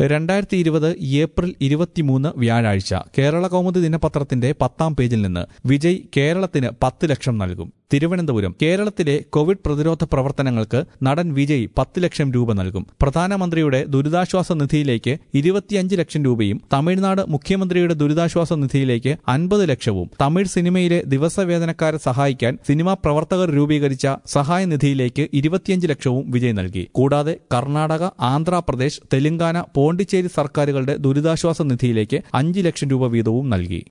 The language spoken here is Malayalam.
രണ്ടായിരത്തി ഇരുപത് ഏപ്രിൽ ഇരുപത്തിമൂന്ന് വ്യാഴാഴ്ച കേരള കൗമുദി ദിനപത്രത്തിന്റെ പത്താം പേജിൽ നിന്ന് വിജയ് കേരളത്തിന് പത്ത് ലക്ഷം നൽകും തിരുവനന്തപുരം കേരളത്തിലെ കോവിഡ് പ്രതിരോധ പ്രവർത്തനങ്ങൾക്ക് നടൻ വിജയ് പത്ത് ലക്ഷം രൂപ നൽകും പ്രധാനമന്ത്രിയുടെ ദുരിതാശ്വാസ നിധിയിലേക്ക് ഇരുപത്തിയഞ്ച് ലക്ഷം രൂപയും തമിഴ്നാട് മുഖ്യമന്ത്രിയുടെ ദുരിതാശ്വാസ നിധിയിലേക്ക് അൻപത് ലക്ഷവും തമിഴ് സിനിമയിലെ ദിവസവേതനക്കാരെ സഹായിക്കാൻ സിനിമാ പ്രവർത്തകർ രൂപീകരിച്ച സഹായ നിധിയിലേക്ക് ഇരുപത്തിയഞ്ച് ലക്ഷവും വിജയ് നൽകി കൂടാതെ കർണാടക ആന്ധ്രാപ്രദേശ് തെലങ്കാന പോണ്ടിച്ചേരി സർക്കാരുകളുടെ ദുരിതാശ്വാസ നിധിയിലേക്ക് അഞ്ച് ലക്ഷം രൂപ വീതവും നൽകി